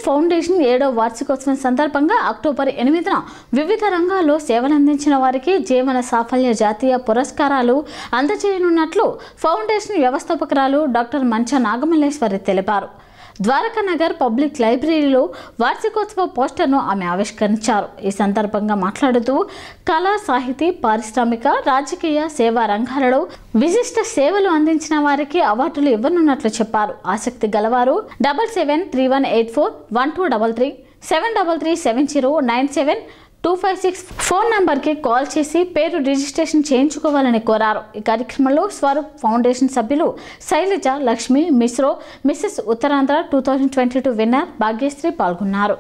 foundation ఏడో వార్షికోత్సవం సందర్భంగా అక్టోబర్ ఎనిమిదిన వివిధ రంగాల్లో సేవలందించిన వారికి జీవన సాఫల్య జాతీయ పురస్కారాలు అందజేయనున్నట్లు ఫౌండేషన్ వ్యవస్థాపకురాలు డాక్టర్ మంచ నాగమల్లేశ్వరి తెలిపారు ద్వారకా నగర్ పబ్లిక్ లైబ్రరీలో వార్షికోత్సవ పోస్టర్ను ఆమె ఆవిష్కరించారు ఈ సందర్భంగా మాట్లాడుతూ కళా సాహితీ పారిశ్రామిక రాజకీయ సేవా రంగాలలో విశిష్ట సేవలు అందించిన వారికి అవార్డులు ఇవ్వనున్నట్లు చెప్పారు ఆసక్తి గలవారు double seven three one eight four one two double three seven double three seven zero nine seven two five six phone నంబర్కి కాల్ చేసి పేరు రిజిస్ట్రేషన్ చేయించుకోవాలని కోరారు ఈ కార్యక్రమంలో స్వరూప్ ఫౌండేషన్ సభ్యులు శైలజ లక్ష్మి మిశ్రో Mrs Uttarandhra two thousand twenty two winner Bhagyasri పాల్గొన్నారు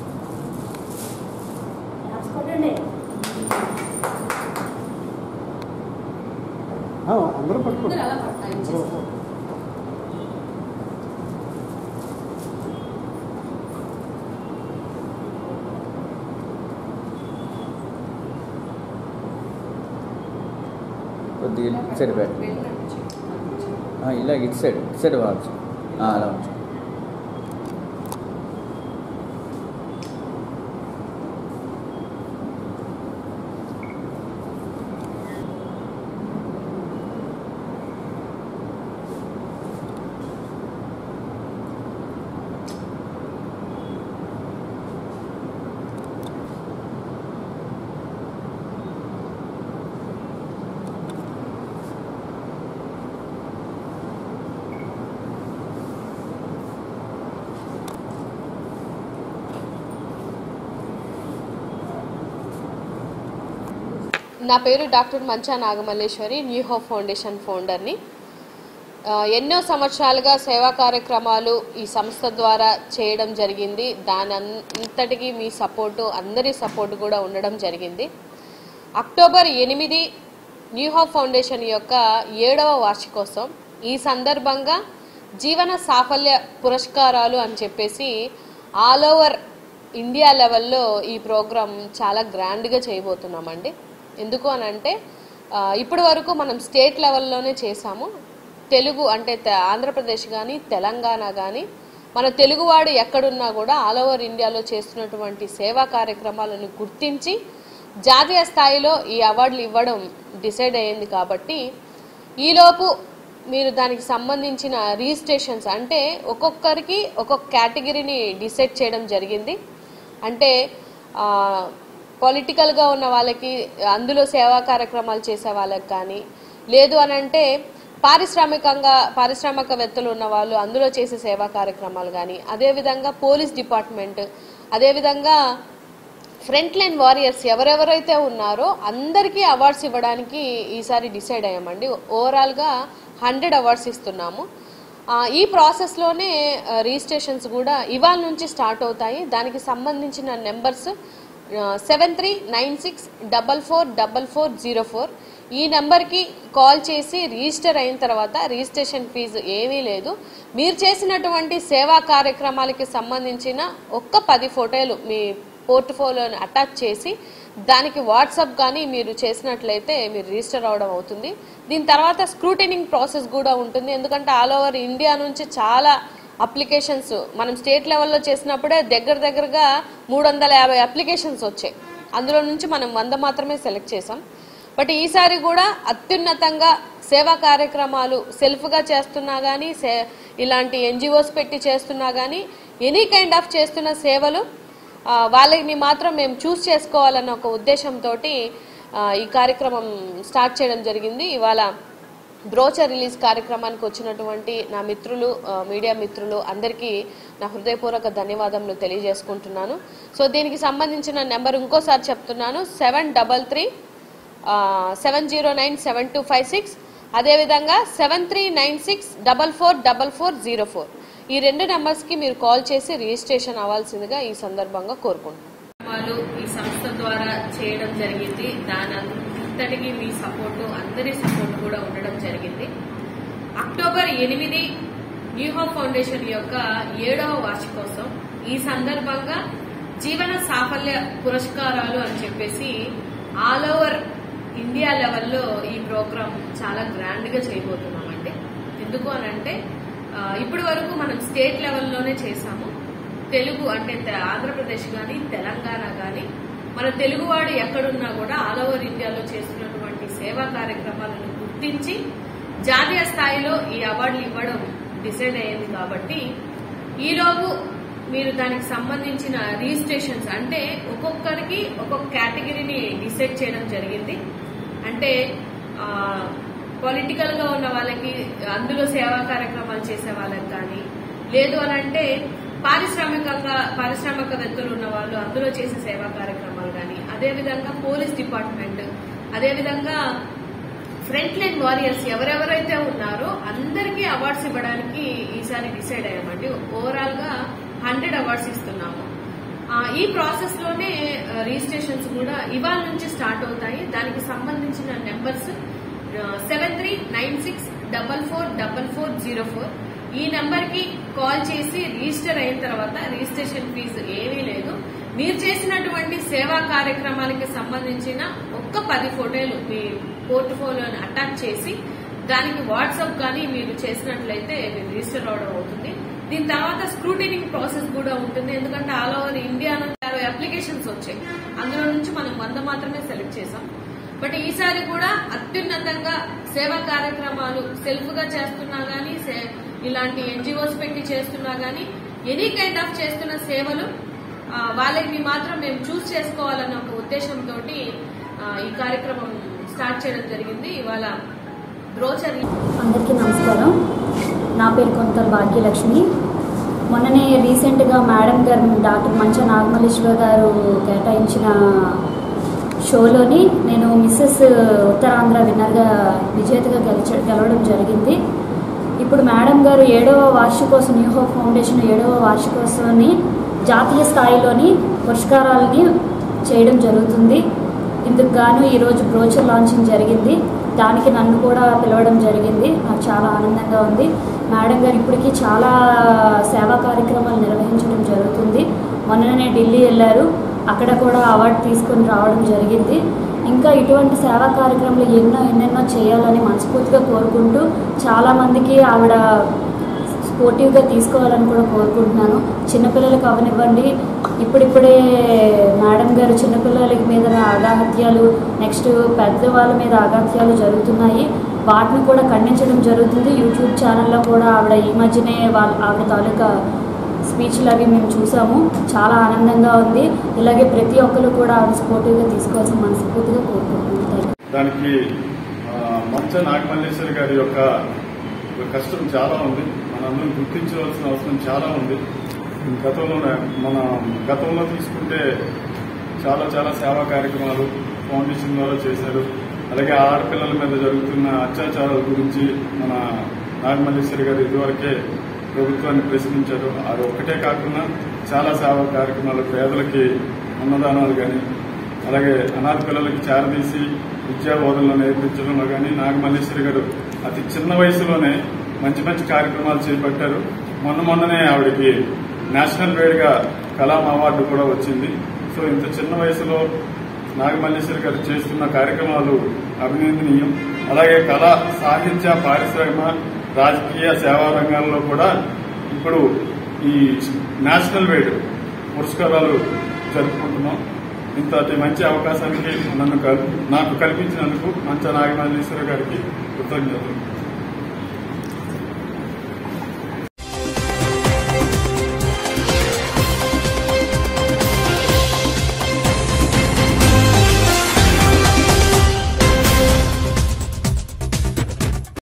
ఆ, అందరూ పట్టుకోండి కొద్దిగా ఇటు సైడ్ పెట్టు ఆ, ఇలా ఇటు సైడ్ ఇటు సైడ్ వాడచ్చు ఆ, అలా ఉంచు నా పేరు doctor Mancha Nagamalleswari new hope foundation ఫౌండర్ని ఆ, ఎన్నో సంవత్సరాలుగా సేవా కార్యక్రమాలు ఈ సంస్థ ద్వారా చేయడం జరిగింది దాని అంతటికీ మీ సపోర్టు అందరి సపోర్టు కూడా ఉండడం జరిగింది అక్టోబర్ ఎనిమిది న్యూ హోప్ ఫౌండేషన్ యొక్క ఏడవ వార్షికోత్సవం ఈ సందర్భంగా జీవన సాఫల్య పురస్కారాలు అని చెప్పేసి ఆల్ ఓవర్ ఇండియా లెవెల్లో ఈ ప్రోగ్రాం చాలా గ్రాండ్గా చేయబోతున్నామండి ఎందుకు అని అంటే ఆ, ఇప్పటి వరకు మనం స్టేట్ లెవెల్లోనే చేసాము తెలుగు అంటే తె- ఆంధ్రప్రదేశ్ కానీ తెలంగాణ కానీ మన తెలుగువాడు ఎక్కడున్నా కూడా ఆల్ ఓవర్ ఇండియాలో చేస్తున్నటువంటి సేవా కార్యక్రమాలను గుర్తించి జాతీయ స్థాయిలో ఈ అవార్డులు ఇవ్వడం డిసైడ్ అయ్యింది కాబట్టి ఈలోపు మీరు దానికి సంబంధించిన రిజిస్ట్రేషన్స్ అంటే ఒక్కొక్కరికి ఒక్కొక్క కేటగిరీని డిసైడ్ చేయడం జరిగింది అంటే పొలిటికల్గా ఉన్న వాళ్ళకి అందులో సేవా కార్యక్రమాలు చేసే వాళ్ళకి కానీ లేదు అని అంటే పారిశ్రామికంగా పారిశ్రామికవేత్తలు ఉన్న వాళ్ళు అందులో చేసే సేవా కార్యక్రమాలు కానీ అదేవిధంగా పోలీస్ డిపార్ట్మెంట్ అదేవిధంగా ఫ్రంట్ లైన్ వారియర్స్ ఎవరెవరైతే ఉన్నారో అందరికీ అవార్డ్స్ ఇవ్వడానికి ఈసారి డిసైడ్ అయ్యామండి ఓవరాల్గా హండ్రెడ్ అవార్డ్స్ ఇస్తున్నాము ఆ, ఈ ప్రాసెస్లోనే రిజిస్ట్రేషన్స్ కూడా ఇవాళ నుంచి స్టార్ట్ అవుతాయి దానికి సంబంధించిన numbers seven three nine six double four double four zero four ఈ నెంబర్కి కాల్ చేసి రిజిస్టర్ అయిన తర్వాత రిజిస్ట్రేషన్ ఫీజు ఏమీ లేదు మీరు చేసినటువంటి సేవా కార్యక్రమాలకి సంబంధించిన ఒక్క పది ఫోటోలు మీ పోర్ట్ఫోలియోని అటాచ్ చేసి దానికి వాట్సాప్ కానీ మీరు చేసినట్లయితే మీరు రిజిస్టర్ అవడం అవుతుంది దీని తర్వాత స్క్రూటనింగ్ ప్రాసెస్ కూడా ఉంటుంది ఎందుకంటే ఆల్ ఓవర్ ఇండియా నుంచి చాలా అప్లికేషన్స్ మనం స్టేట్ లెవెల్లో చేసినప్పుడే దగ్గర దగ్గరగా మూడు వందల యాభై అప్లికేషన్స్ వచ్చాయి అందులో నుంచి మనం వంద మాత్రమే సెలెక్ట్ చేసాం బట్ ఈసారి కూడా అత్యున్నతంగా సేవా కార్యక్రమాలు సెల్ఫ్గా చేస్తున్నా కానీ సే ఇలాంటి ఎన్జిఓస్ పెట్టి చేస్తున్నా కానీ ఎనీ కైండ్ ఆఫ్ చేస్తున్న సేవలు ఆ, వాళ్ళని మాత్రం మేము చూస్ చేసుకోవాలన్న ఒక ఉద్దేశంతో ఈ కార్యక్రమం స్టార్ట్ చేయడం జరిగింది ఇవాళ బ్రోచర్ రిలీజ్ కార్యక్రమానికి వచ్చినటువంటి నా మిత్రులు ఆ, మీడియా మిత్రులు అందరికీ నా హృదయపూర్వక ధన్యవాదములు తెలియజేసుకుంటున్నాను సో దీనికి సంబంధించిన నెంబర్ ఇంకోసారి చెప్తున్నాను seven double three seven zero nine seven two five six అదేవిధంగా seven three nine six double four double four zero four ఈ రెండు నెంబర్స్కి మీరు కాల్ చేసి రిజిస్ట్రేషన్ అవ్వాల్సిందిగా ఈ సందర్భంగా కోరుకుంటున్నాను కార్యక్రమాలు ఈ సంస్థ ద్వారా చేయడం జరిగింది దాని అంతటికి మీ సపోర్టు అందరి సపోర్ట్ కూడా ఉండడం జరిగింది అక్టోబర్ ఎనిమిది న్యూ హోప్ ఫౌండేషన్ యొక్క ఏడవ వార్షికోత్సవం ఈ సందర్భంగా జీవన సాఫల్య పురస్కారాలు అని చెప్పేసి ఆల్ ఓవర్ ఇండియా లెవెల్లో ఈ ప్రోగ్రాం చాలా గ్రాండ్ గా చేయబోతున్నామండి ఎందుకు అని అంటే ఇప్పటి వరకు మనం స్టేట్ లెవెల్లోనే చేసాము తెలుగు అంటే తె- ఆంధ్రప్రదేశ్ కానీ తెలంగాణ కానీ మన తెలుగువాడు ఎక్కడున్నా కూడా ఆల్ ఓవర్ ఇండియాలో చేస్తున్నటువంటి సేవా కార్యక్రమాలను గుర్తించి జాతీయ స్థాయిలో ఈ అవార్డులు ఇవ్వడం డిసైడ్ అయ్యింది కాబట్టి ఈలోపు మీరు దానికి సంబంధించిన రిజిస్ట్రేషన్స్ అంటే ఒక్కొక్కరికి ఒక్కొక్క కేటగిరీని డిసైడ్ చేయడం జరిగింది అంటే పొలిటికల్ గా ఉన్న వాళ్ళకి అందులో సేవా కార్యక్రమాలు చేసే వాళ్ళకి కానీ లేదు అని అంటే పారిశ్రామికంగా పారిశ్రామికవేత్తలు ఉన్న వాళ్ళు అందులో చేసే సేవా కార్యక్రమాలు కానీ అదేవిధంగా పోలీస్ డిపార్ట్మెంట్ అదేవిధంగా ఫ్రంట్ లైన్ వారియర్స్ ఎవరెవరైతే ఉన్నారో అందరికీ అవార్డ్స్ ఇవ్వడానికి ఈసారి డిసైడ్ అయ్యామండి ఓవరాల్ గా హండ్రెడ్ అవార్డ్స్ ఇస్తున్నాము ఆ, ఈ ప్రాసెస్ లోనే రిజిస్ట్రేషన్స్ కూడా ఇవాళ నుంచి స్టార్ట్ అవుతాయి దానికి సంబంధించిన numbers seven three nine six double four double four zero four ఈ నెంబర్ కి కాల్ చేసి రిజిస్టర్ అయిన తర్వాత రిజిస్ట్రేషన్ ఫీజు ఏమీ లేదు మీరు చేసినటువంటి సేవా కార్యక్రమాలకి సంబంధించిన ఒక్క పది ఫోటోలు మీ పోర్ట్ఫోలియోని అటాచ్ చేసి దానికి వాట్సాప్ కానీ మీరు చేసినట్లయితే మీరు రిజిస్టర్ అవడం అవుతుంది దీని తర్వాత స్క్రూటినింగ్ ప్రాసెస్ కూడా ఉంటుంది ఎందుకంటే ఆల్ ఓవర్ ఇండియా నుంచి అరవై అప్లికేషన్స్ వచ్చాయి అందులో నుంచి మనం వంద మాత్రమే సెలెక్ట్ చేసాం బట్ ఈసారి కూడా అత్యున్నతంగా సేవా కార్యక్రమాలు సెల్ఫ్ గా చేస్తున్నా గానీ సే- ఇలాంటి ఎన్జిఓస్ పెట్టి చేస్తున్నా గానీ ఎనీ కైండ్ ఆఫ్ చేస్తున్న సేవలు ఆ, వాళ్ళకి మాత్రం మేము చూస్ చేసుకోవాలన్న ఒక ఉద్దేశంతో ఈ కార్యక్రమం స్టార్ట్ చేయడం జరిగింది ఇవాళ బ్రోచర్ అందరికీ నమస్కారం నా పేరు కొంతల భాగ్యలక్ష్మి మొన్ననే రీసెంట్గా మేడం గారు డాక్టర్ మంచ నాగమల్లేశ్వర గారు కేటాయించిన షోలోని నేను మిస్సెస్ ఉత్తరాంధ్ర విన్నర్గా విజేతగా గెలిచ గెలవడం జరిగింది ఇప్పుడు మేడం గారు ఏడవ వార్షికోత్సవం న్యూ హోప్ ఫౌండేషన్ ఏడవ వార్షికోత్సవాన్ని జాతీయ స్థాయిలోని పురస్కారాలని చేయడం జరుగుతుంది ఇందుకు గాను ఈరోజు బ్రోచర్ లాంచింగ్ జరిగింది దానికి నన్ను కూడా పిలవడం జరిగింది నాకు చాలా ఆనందంగా ఉంది మేడం గారు ఇప్పటికీ చాలా సేవా కార్యక్రమాలు నిర్వహించడం జరుగుతుంది మొన్ననే ఢిల్లీ వెళ్ళారు అక్కడ కూడా అవార్డు తీసుకొని రావడం జరిగింది ఇంకా ఇటువంటి సేవా కార్యక్రమాలు ఎన్నో ఎన్నెన్నో చేయాలని మనస్ఫూర్తిగా కోరుకుంటూ చాలామందికి ఆవిడ స్పోర్టివ్గా తీసుకోవాలని కూడా కోరుకుంటున్నాను చిన్నపిల్లలకు అవనివ్వండి ఇప్పుడిప్పుడే మేడం గారు చిన్నపిల్లల మీద అగాహత్యాలు నెక్స్ట్ పెద్దవాళ్ళ మీద అగాహత్యాలు జరుగుతున్నాయి వాటిని కూడా ఖండించడం జరుగుతుంది యూట్యూబ్ ఛానల్లో కూడా ఆవిడ ఈ మధ్యనే వాళ్ళ ఆవిడ తాలూకా స్పీచ్లు అవి మేము చూసాము చాలా ఆనందంగా ఉంది ఇలాగే ప్రతి ఒక్కరు కూడా ఆవిడ స్పోర్టివ్గా తీసుకోవాల్సిన మనస్ఫూర్తిగా కోరుకుంటున్నాను థ్యాంక్ యూ దానికి ఆ, మంచ నాగమల్లేశ్వరి గారి యొక్క యొక్క కష్టం చాలా ఉంది మనందరం గుర్తించవలసిన అవసరం చాలా ఉంది గతంలో మన గతంలో తీసుకుంటే చాలా చాలా సేవా కార్యక్రమాలు ఫౌండేషన్ ద్వారా చేశారు అలాగే ఆడపిల్లల మీద జరుగుతున్న అత్యాచారాల గురించి మన నాగమల్లేశ్వరి గారు ఇదివరకే ప్రభుత్వాన్ని ప్రశ్నించారు అది ఒక్కటే కాకుండా చాలా సేవా కార్యక్రమాలు పేదలకి అన్నదానాలు కానీ అలాగే అనాథ పిల్లలకి చేరదీసి విద్యా బోధనలు నేర్పించడంలో కానీ నాగమల్లేశ్వరి గారు అతి చిన్న వయసులోనే మంచి మంచి కార్యక్రమాలు చేపట్టారు మొన్న మొన్ననే ఆవిడకి నేషనల్ వైడ్ గా కలాం అవార్డు కూడా వచ్చింది సో ఇంత చిన్న వయసులో నాగమల్లేశ్వరి గారు చేస్తున్న కార్యక్రమాలు అభినందనీయం అలాగే కళ సాహిత్య పారిశ్రామిక రాజకీయ సేవా రంగాల్లో కూడా ఇప్పుడు ఈ నేషనల్ వైడ్ పురస్కారాలు జరుపుకుంటున్నాం ఇంతటి మంచి అవకాశానికి నన్ను కల్- నాకు కల్పించినందుకు మంచ నాగమల్లేశ్వర గారికి కృతజ్ఞతలు